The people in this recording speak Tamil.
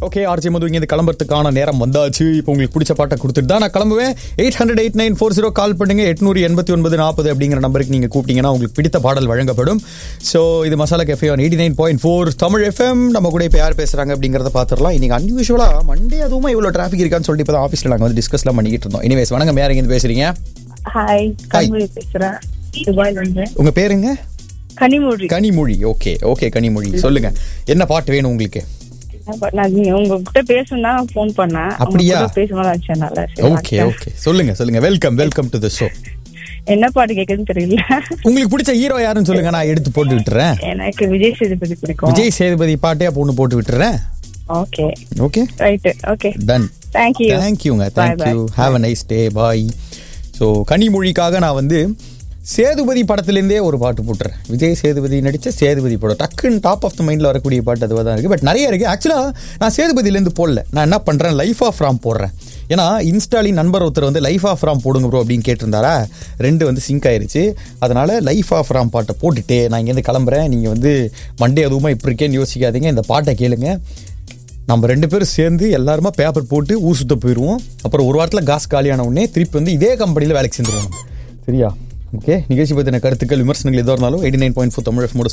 ஓகே ஆர்ஜி மது இங்கே கிளம்புறதுக்கான நேரம் வந்தாச்சு இப்போ உங்களுக்கு பிடிச்ச பாட்டை கொடுத்துட்டு தான் நான் கிளம்புவேன் eight hundred eight nine four zero call பண்ணுங்க எட்நூறு எண்பத்தி ஒன்பது நாற்பது அப்படிங்கிற நம்பருக்கு நீங்கள் கூப்பிட்டீங்கன்னா உங்களுக்கு பிடித்த பாடல் வழங்கப்படும் ஸோ இது masala cafe on eighty nine point four Tamil FM நம்ம கூட இப்போ யார் பேசுகிறாங்க அப்படிங்கிறத பார்த்துடலாம் இன்னைக்கு அன்யூஷுவலாக மண்டே அதுவுமா இவ்வளோ டிராஃபிக் இருக்கான்னு சொல்லிட்டு இப்போ தான் ஆஃபீஸில் நாங்கள் வந்து டிஸ்கஸ்லாம் பண்ணிக்கிட்டு இருந்தோம் இனிவேஸ் வணக்கம் யார் இருந்து பேசுறீங்க ஹாய் கனிமொழி பேசுறேன் துபாய்ல இருந்து உங்கள் பேருங்க கனிமொழி கனிமொழி ஓகே ஓகே கனிமொழி சொல்லுங்க என்ன பாட்டு வேணும் உங்களுக்கு நான் நீங்க உங்ககிட்ட பேசணும் தான் ஃபோன் பண்ணேன் அப்படியா? பேசணும் நினைச்சேனால ஓகே ஓகே சொல்லுங்க சொல்லுங்க welcome welcome to the show என்ன பாட்டு கேக்குதுன்னு தெரியல உங்களுக்கு பிடிச்ச ஹீரோ யாருன்னு சொல்லுங்க நான் எடுத்து போட்டு விட்டுறேன் எனக்கு விஜய் சேதுபதி பிடிக்கும் விஜய் சேதுபதி பாட்டே அப்போ ஒன்று போட்டு விட்டுறேன் okay okay right okay done thank you தேங்க்யூங்க Bye, thank you have a nice day bye so கனிமொழிக்காக நான் வந்து சேதுபதி படத்துலேருந்தே ஒரு பாட்டு போட்டுறேன் விஜய் சேதுபதி நடித்த சேதுபதி படம் டக்குன்னு டாப் ஆஃப் த மைண்டில் வரக்கூடிய பாட்டு அதுவாக தான் இருக்குது பட் நிறைய இருக்குது ஆக்சுவலாக நான் சேதுபதியிலேருந்து போடல நான் என்ன பண்ணுறேன் லைஃப் ஆஃப் ராம் போடுறேன் ஏன்னா இன்ஸ்டாலின் நண்பர் ஒருத்தர் வந்து லைஃப் ஆஃப் ராம் போடுங்க ப்ரோ அப்படின்னு கேட்டிருந்தாரா ரெண்டு வந்து சிங்க் ஆயிருச்சு அதனால லைஃப் ஆஃப் ராம் பாட்டை போட்டுட்டு நான் இங்கேருந்து கிளம்புறேன் நீங்கள் வந்து மண்டே அதுவுமா இப்படி இருக்கேன்னு யோசிக்காதீங்க இந்த பாட்டை கேளுங்க நம்ம ரெண்டு பேரும் சேர்ந்து எல்லாருமா பேப்பர் போட்டு ஊர் சுத்த போயிடுவோம் அப்புறம் ஒரு வாரத்தில் காசு காலியான உடனே திருப்பி வந்து இதே கம்பெனியில் வேலைக்கு சேர்ந்துருவோம் சரியா ஓகே நிகழ்ச்சி பற்றின கருத்துக்கள் விமர்சனங்கள் எதுவாக இருந்தாலும் eighty nine point four Tamil